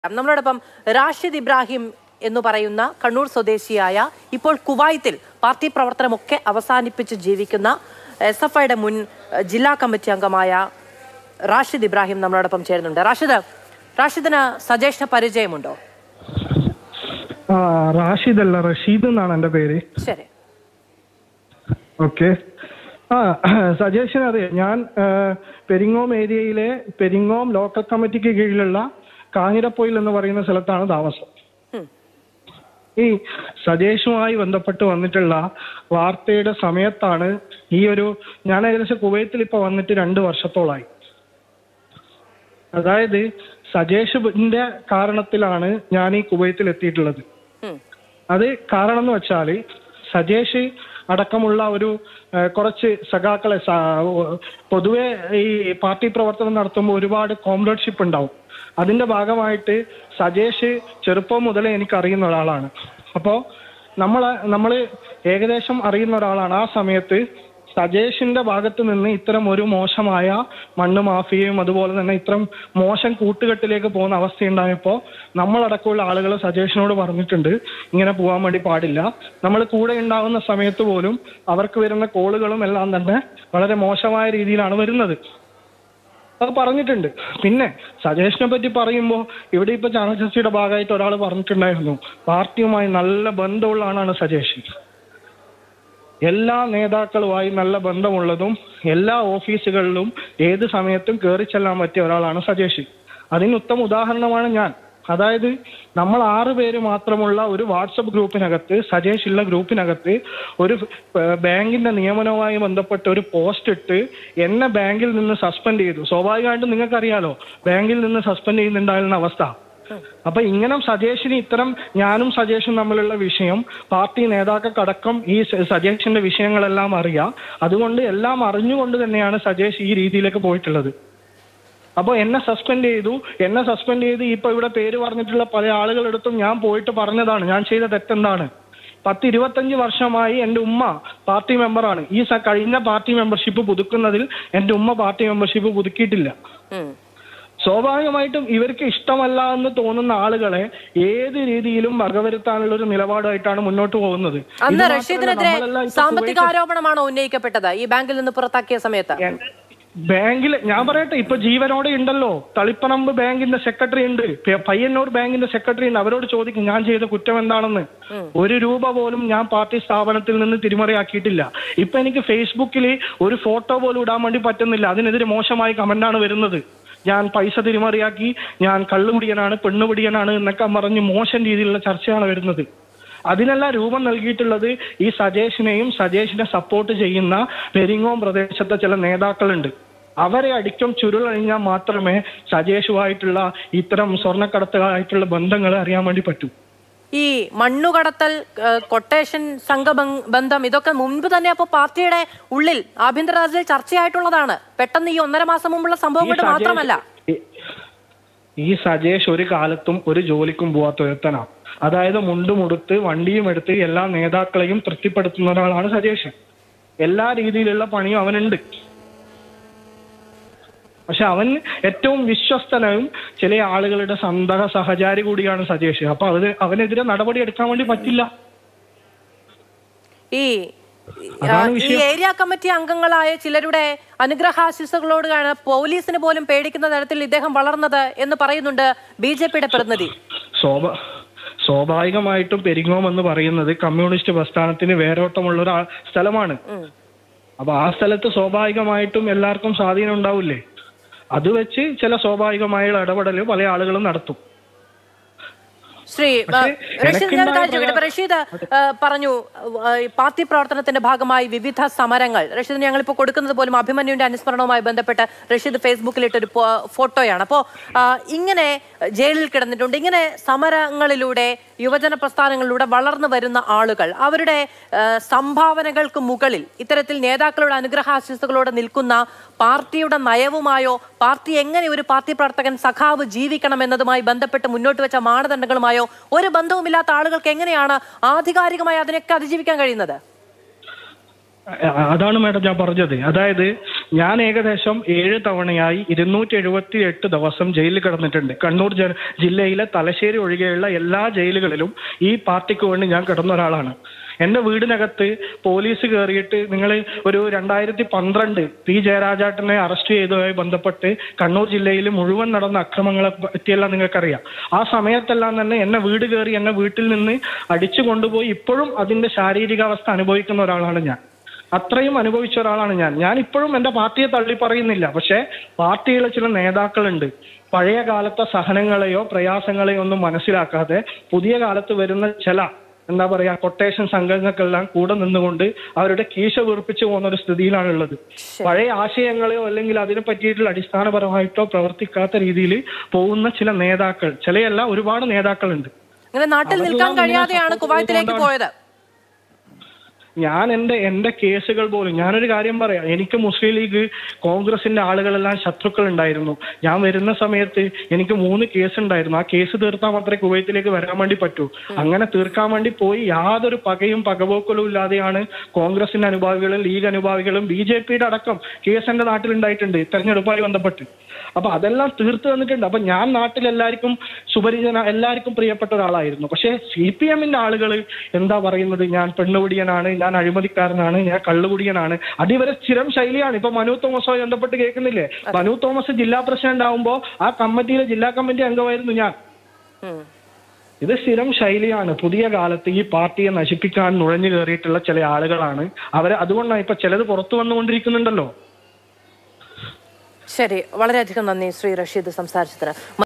നമ്മളോടൊപ്പം റാഷിദ് ഇബ്രാഹിം എന്ന് പറയുന്ന കണ്ണൂർ സ്വദേശിയായ ഇപ്പോൾ കുവൈത്തിൽ പാർട്ടി പ്രവർത്തനമൊക്കെ അവസാനിപ്പിച്ച് ജീവിക്കുന്ന എസ് എഫ് ഐയുടെ മുൻ ഏഹ്, ജില്ലാ കമ്മിറ്റി അംഗമായ റാഷിദ് ഇബ്രാഹിം നമ്മളോടൊപ്പം ചേരുന്നുണ്ട് റാഷിദ് റാഷിദിന് സജേഷിന് പരിചയമുണ്ടോ ആ റാഷിദ് അല്ല റഷീദ് എന്നാണ് എൻ്റെ പേര് ശരി ഓക്കെ ആ സജഷൻ അറിയാം ഞാൻ ആ, പെരിങ്ങോം ഏരിയയിലെ പെരിങ്ങോം ലോക്കൽ കമ്മിറ്റിക്ക് കീഴിലുള്ള കാഞ്ഞിരപ്പൊയിൽ എന്ന് പറയുന്ന സ്ഥലത്താണ് താമസം ഉം. ഈ സജേഷുമായി ബന്ധപ്പെട്ട് വന്നിട്ടുള്ള വാർത്തയുടെ സമയത്താണ് ഈ ഒരു ഞാൻ ഏകദേശം കുവൈത്തിൽ ഇപ്പൊ വന്നിട്ട് രണ്ട് വർഷത്തോളായി അതായത് സജേഷിന്റെ കാരണത്തിലാണ് ഞാൻ ഈ കുവൈത്തിൽ എത്തിയിട്ടുള്ളത് ഉം. അത് കാരണം എന്ന് വെച്ചാല് സജേഷ് അടക്കമുള്ള ഒരു ഏഹ്, കുറച്ച് സഖാക്കളെ സ- പൊതുവെ ഈ പാർട്ടി പ്രവർത്തനം നടത്തുമ്പോൾ ഒരുപാട് കോംറേഡ്ഷിപ്പ് ഉണ്ടാവും അതിന്റെ ഭാഗമായിട്ട് സജേഷ് ചെറുപ്പം മുതലേ എനിക്ക് അറിയുന്ന ഒരാളാണ് അപ്പോൾ നമ്മളെ നമ്മൾ ഏകദേശം അറിയുന്ന ഒരാളാണ് ആ സമയത്ത് സജേഷിന്റെ ഭാഗത്ത് നിന്ന് ഇത്തരം ഒരു മോശമായ മണ്ണ് മാഫിയയും അതുപോലെ തന്നെ ഇത്തരം മോശം കൂട്ടുകെട്ടിലേക്ക് പോകുന്ന അവസ്ഥയുണ്ടായപ്പോൾ നമ്മളടക്കമുള്ള ആളുകൾ സജേഷിനോട് പറഞ്ഞിട്ടുണ്ട് ഇങ്ങനെ പോകാൻ വേണ്ടി പാടില്ല നമ്മൾ കൂടെ ഉണ്ടാവുന്ന സമയത്ത് പോലും അവർക്ക് വരുന്ന കോളുകളും എല്ലാം തന്നെ വളരെ മോശമായ രീതിയിലാണ് വരുന്നത് അത് പറഞ്ഞിട്ടുണ്ട് പിന്നെ സജേഷിനെ പറ്റി പറയുമ്പോൾ ഇവിടെ ഇപ്പൊ ചാനൽ ചർച്ചയുടെ ഭാഗമായിട്ട് ഒരാൾ പറഞ്ഞിട്ടുണ്ടായിരുന്നു പാർട്ടിയുമായി നല്ല ബന്ധമുള്ള ആളാണ് സജേഷ് എല്ലാ നേതാക്കളുമായി നല്ല ബന്ധമുള്ളതും എല്ലാ ഓഫീസുകളിലും ഏത് സമയത്തും കയറി ചെല്ലാൻ പറ്റിയ ഒരാളാണ് സജേഷ് അതിന് ഉത്തമ ഉദാഹരണമാണ് ഞാൻ അതായത് നമ്മൾ ആറ് പേര് മാത്രമുള്ള ഒരു വാട്സപ്പ് ഗ്രൂപ്പിനകത്ത് സജേഷ് ഉള്ള ഗ്രൂപ്പിനകത്ത് ഒരു ഏഹ്, ബാങ്കിന്റെ നിയമനവുമായി ബന്ധപ്പെട്ട ഒരു പോസ്റ്റ് ഇട്ട് എന്നെ ബാങ്കിൽ നിന്ന് സസ്പെൻഡ് ചെയ്തു സ്വാഭാവികമായിട്ടും നിങ്ങൾക്കറിയാലോ ബാങ്കിൽ നിന്ന് സസ്പെൻഡ് ചെയ്യുന്നുണ്ടായിരുന്ന അവസ്ഥ അപ്പൊ ഇങ്ങനെ സജേഷിന് ഇത്തരം ഞാനും സജേഷും തമ്മിലുള്ള വിഷയം പാർട്ടി നേതാക്കൾക്കടക്കം ഈ സ- സജേഷിന്റെ വിഷയങ്ങളെല്ലാം അറിയാം അതുകൊണ്ട് എല്ലാം അറിഞ്ഞുകൊണ്ട് തന്നെയാണ് സജേഷ് ഈ രീതിയിലേക്ക് പോയിട്ടുള്ളത് അപ്പോൾ എന്നെ സസ്പെൻഡ് ചെയ്തു എന്നെ സസ്പെൻഡ് ചെയ്ത് ഇപ്പൊ ഇവിടെ പേര് പറഞ്ഞിട്ടുള്ള പല ആളുകളെടുത്തും ഞാൻ പോയിട്ട് പറഞ്ഞതാണ് ഞാൻ ചെയ്ത തെറ്റെന്താണ് പത്ത് ഇരുപത്തഞ്ച് വർഷമായി എൻ്റെ ഉമ്മ പാർട്ടി മെമ്പറാണ് ഈ സ- കഴിഞ്ഞ പാർട്ടി മെമ്പർഷിപ്പ് പുതുക്കുന്നതിൽ എൻ്റെ ഉമ്മ പാർട്ടി മെമ്പർഷിപ്പ് പുതുക്കിയിട്ടില്ല ഉം. സ്വാഭാവികമായിട്ടും ഇവർക്ക് ഇഷ്ടമല്ല എന്ന് തോന്നുന്ന ആളുകളെ ഏത് രീതിയിലും വകവരുത്താനുള്ള ഒരു നിലപാടായിട്ടാണ് മുന്നോട്ട് പോകുന്നത് ഇത് അന്ന് മാത്രമല്ല, റഷീദിനെതിരെ നമ്മളെല്ലാം ഇപ്പൊ സാമ്പത്തിക കുവൈറ്റ് ആരോപണമാണോ ഉന്നയിക്കപ്പെട്ടത് ഈ ബാങ്കിൽ നിന്ന് പുറത്താക്കിയ സമയത്ത് ബാങ്കിൽ ഞാൻ പറയട്ടെ ഇപ്പൊ ജീവനോടെ ഉണ്ടല്ലോ തളിപ്പറമ്പ് ബാങ്കിന്റെ സെക്രട്ടറി ഉണ്ട് പ- പയ്യന്നൂർ ബാങ്കിന്റെ സെക്രട്ടറി ഉണ്ട് അവരോട് ചോദിക്കും ഞാൻ ചെയ്ത കുറ്റം എന്താണെന്ന് ഒരു രൂപ പോലും ഞാൻ പാർട്ടി സ്ഥാപനത്തിൽ നിന്ന് തിരിമറിയാക്കിയിട്ടില്ല ഇപ്പൊ എനിക്ക് ഫേസ്ബുക്കിൽ ഒരു ഫോട്ടോ പോലും ഇടാൻ വേണ്ടി പറ്റുന്നില്ല അതിനെതിരെ മോശമായ കമന്റാണ് വരുന്നത് ഞാൻ പൈസ തിരിമറിയാക്കി ഞാൻ കള്ളുപിടിയനാണ് പെണ്ണുപിടിയനാണ് എന്നൊക്കെ പറഞ്ഞ് മോശം രീതിയിലുള്ള ചർച്ചയാണ് വരുന്നത് അതിനെല്ലാം രൂപം നൽകിയിട്ടുള്ളത് ഈ സജേഷിനെയും സജേഷിനെ സപ്പോർട്ട് ചെയ്യുന്ന പെരിങ്ങോം പ്രദേശത്തെ ചില നേതാക്കളുണ്ട് അവരെ അടിക്കം ചുരുളഴിഞ്ഞാൽ മാത്രമേ സജേഷുമായിട്ടുള്ള ഇത്തരം സ്വർണ്ണക്കടത്തുകളായിട്ടുള്ള ബന്ധങ്ങൾ അറിയാൻ വേണ്ടി പറ്റൂ ഈ മണ്ണുകടത്തൽ ഏഹ്, കൊട്ടേഷൻ സംഘബ- ബന്ധം ഇതൊക്കെ മുൻപ് തന്നെ അപ്പൊ പാർട്ടിയുടെ ഉള്ളിൽ ആഭ്യന്തര രാജ്യത്തിൽ ചർച്ചയായിട്ടുള്ളതാണ് പെട്ടെന്ന് ഈ ഒന്നര മാസം മുമ്പുള്ള സംഭവം ഈ കൊണ്ട് സജേഷ് മാത്രമല്ല ഈ- ഈ സജേഷ് ഒരു കാലത്തും ഒരു ജോലിക്കും പോവാത്ത ഒരുത്തനാണ് അതായത് മുണ്ടുമുടുത്ത് വണ്ടിയും എടുത്ത് എല്ലാ നേതാക്കളെയും തൃപ്തിപ്പെടുത്തുന്ന ഒരാളാണ് സജേഷ് എല്ലാ രീതിയിലുള്ള പണിയും അവനുണ്ട് പക്ഷെ അവൻ ഏറ്റവും വിശ്വസ്തനും ചില ആളുകളുടെ സന്തക സഹചാരി കൂടിയാണ് സജേഷ് അപ്പൊ അവന് അവനെതിരെ നടപടി എടുക്കാൻ വേണ്ടി പറ്റില്ല ഈ അതാണ് ഈ ഏരിയ കമ്മിറ്റി അംഗങ്ങളായ ചിലരുടെ അനുഗ്രഹാശിസുകളോട് കാണാൻ പോലീസിന് പോലും പേടിക്കുന്ന തരത്തിൽ ഇദ്ദേഹം വളർന്നത് എന്ന് പറയുന്നുണ്ട് ബി ജെ പിയുടെ പ്രതിനിധി സ്വാഭ സ്വാഭാവികമായിട്ടും പെരിങ്ങോം എന്ന് പറയുന്നത് കമ്മ്യൂണിസ്റ്റ് പ്രസ്ഥാനത്തിന് വേരോട്ടമുള്ള ഒരു ആ- സ്ഥലമാണ് ഉം. അപ്പൊ ആ സ്ഥലത്ത് സ്വാഭാവികമായിട്ടും എല്ലാവർക്കും സ്വാധീനം ഉണ്ടാവില്ലേ അത് വെച്ച് ചില സ്വാഭാവികമായ ഇടപെടൽ പല ആളുകളും നടത്തും ശ്രീ പക്ഷേ ഏഹ്, റഷീദ് ഞാൻ എനക്കുണ്ടായ കാര്യം ചോദിക്കട്ടെ ഇപ്പൊ റഷീദ് ഏഹ്, പറഞ്ഞു ഏഹ്, ഈ പാർട്ടി പ്രവർത്തനത്തിന്റെ ഭാഗമായി വിവിധ സമരങ്ങൾ റഷീദ് ഞങ്ങളിപ്പോൾ കൊടുക്കുന്നത് പോലും അഭിമന്യുവിന്റെ അനുസ്മരണവുമായി ബന്ധപ്പെട്ട് റഷീദ് ഫേസ്ബുക്കിലിട്ടൊരു പോ- ഫോട്ടോയാണ് അപ്പോൾ ഇങ്ങനെ ജയിലിൽ കിടന്നിട്ടുണ്ട് ഇങ്ങനെ സമരങ്ങളിലൂടെ യുവജന പ്രസ്ഥാനങ്ങളിലൂടെ വളർന്നു വരുന്ന ആളുകൾ അവരുടെ ഏഹ്, സംഭാവനകൾക്ക് മുകളിൽ ഇത്തരത്തിൽ നേതാക്കളുടെ അനുഗ്രഹാശിസുകളോടെ നിൽക്കുന്ന പാർട്ടിയുടെ നയവുമായോ പാർട്ടി എങ്ങനെ ഒരു പാർട്ടി പ്രവർത്തകൻ സഖാവ് ജീവിക്കണം എന്നതുമായി ബന്ധപ്പെട്ട് മുന്നോട്ട് വെച്ച മാനദണ്ഡങ്ങളുമായോ ഒരു ബന്ധവുമില്ലാത്ത ആളുകൾക്ക് എങ്ങനെയാണ് ആധികാരികമായി അതിനൊക്കെ അതിജീവിക്കാൻ കഴിയുന്നത് അ- അതാണ് മാഡം ഞാൻ പറഞ്ഞത് അതായത് ഞാൻ ഏകദേശം ഏഴ് തവണയായി ഇരുന്നൂറ്റി എഴുപത്തി എട്ട് ദിവസം ജയിലിൽ കിടന്നിട്ടുണ്ട് കണ്ണൂർ ജ- ജില്ലയിലെ തലശ്ശേരി ഒഴികെയുള്ള എല്ലാ ജയിലുകളിലും ഈ പാർട്ടിക്ക് വേണ്ടി ഞാൻ കിടന്ന ഒരാളാണ് എന്റെ വീടിനകത്ത് പോലീസ് കയറിയിട്ട് നിങ്ങൾ ഒരു രണ്ടായിരത്തി പന്ത്രണ്ട് പി ജയരാജാട്ടനെ അറസ്റ്റ് ചെയ്തതുമായി ബന്ധപ്പെട്ട് കണ്ണൂർ ജില്ലയിൽ മുഴുവൻ നടന്ന അക്രമങ്ങളെ പറ്റിയെല്ലാം നിങ്ങൾക്കറിയാം ആ സമയത്തെല്ലാം തന്നെ എന്നെ വീട് കയറി എന്നെ വീട്ടിൽ നിന്ന് അടിച്ചു കൊണ്ടുപോയി ഇപ്പോഴും അതിന്റെ ശാരീരികാവസ്ഥ അനുഭവിക്കുന്ന ഒരാളാണ് ഞാൻ അത്രയും അനുഭവിച്ച ഒരാളാണ് ഞാൻ ഞാൻ ഇപ്പോഴും എന്റെ പാർട്ടിയെ തള്ളി പറയുന്നില്ല പക്ഷെ പാർട്ടിയിലെ ചില നേതാക്കളുണ്ട് പഴയ കാലത്തെ സഹനങ്ങളെയോ പ്രയാസങ്ങളെയോ ഒന്നും മനസ്സിലാക്കാതെ പുതിയ കാലത്ത് വരുന്ന ചില എന്താ പറയാ കൊട്ടേഷൻ സംഘങ്ങൾക്കെല്ലാം കൂടെ നിന്നുകൊണ്ട് അവരുടെ കീശ വീർപ്പിച്ചു പോകുന്ന ഒരു സ്ഥിതിയിലാണ് ഉള്ളത് പഴയ ആശയങ്ങളെയോ അല്ലെങ്കിൽ അതിനെ പറ്റിയിട്ടുള്ള അടിസ്ഥാനപരമായിട്ടോ പ്രവർത്തിക്കാത്ത രീതിയിൽ പോകുന്ന ചില നേതാക്കൾ ചിലയല്ല ഒരുപാട് നേതാക്കളുണ്ട് അങ്ങനെ നാട്ടിൽ നിൽക്കാൻ അവരെല്ലാം കഴിയാതെയാണ് നിങ്ങളെ കുവൈത്തിലേക്ക് support പോയത് ഞാൻ എന്റെ എന്റെ കേസുകൾ പോലും ഞാനൊരു കാര്യം പറയാം എനിക്ക് മുസ്ലിം ലീഗ് കോൺഗ്രസിന്റെ ആളുകളെല്ലാം ശത്രുക്കൾ ഉണ്ടായിരുന്നു ഞാൻ വരുന്ന സമയത്ത് എനിക്ക് മൂന്ന് കേസ് ഉണ്ടായിരുന്നു ആ കേസ് തീർത്താൽ മാത്രമേ കുവൈത്തിലേക്ക് വരാൻ വേണ്ടി പറ്റൂ അങ്ങനെ തീർക്കാൻ വേണ്ടി പോയി യാതൊരു പകയും പകപോക്കലും ഇല്ലാതെയാണ് കോൺഗ്രസിന്റെ അനുഭാവികളും ലീഗ് അനുഭാവികളും ബി ജെ പിയുടെ അടക്കം കേസ് എന്റെ നാട്ടിൽ ഉണ്ടായിട്ടുണ്ട് തെരഞ്ഞെടുപ്പുമായി ബന്ധപ്പെട്ട് അപ്പൊ അതെല്ലാം തീർത്തു തന്നിട്ടുണ്ട് അപ്പൊ ഞാൻ നാട്ടിൽ എല്ലാവർക്കും സുപരിചിതന എല്ലാവർക്കും പ്രിയപ്പെട്ട ഒരാളായിരുന്നു പക്ഷേ സി പി എമ്മിന്റെ ആളുകൾ എന്താ പറയുന്നത് ഞാൻ പെണ്ണുപിടിയനാണ് ഞാൻ അഴിമതിക്കാരനാണ് ഞാൻ കള്ളുകുടിയനാണ് അതിവരെ സ്ഥിരം ശൈലിയാണ് ഇപ്പൊ മനു തോമസുമായി ബന്ധപ്പെട്ട് കേൾക്കുന്നില്ലേ മനു തോമസ് ജില്ലാ പ്രസിഡന്റ് ആവുമ്പോ ആ കമ്മിറ്റിയിലെ ജില്ലാ കമ്മിറ്റി അംഗമായിരുന്നു ഞാൻ ഉം. ഇത് സ്ഥിരം ശൈലിയാണ് പുതിയ കാലത്ത് ഈ പാർട്ടിയെ നശിപ്പിക്കാൻ നുഴഞ്ഞു കയറിയിട്ടുള്ള ചില ആളുകളാണ് അവരെ അതുകൊണ്ടാണ് ഇപ്പൊ ചിലത് പുറത്തു വന്നുകൊണ്ടിരിക്കുന്നുണ്ടല്ലോ ശരി വളരെയധികം നന്ദി ശ്രീ റഷീദ് സംസാരിച്ചതിന്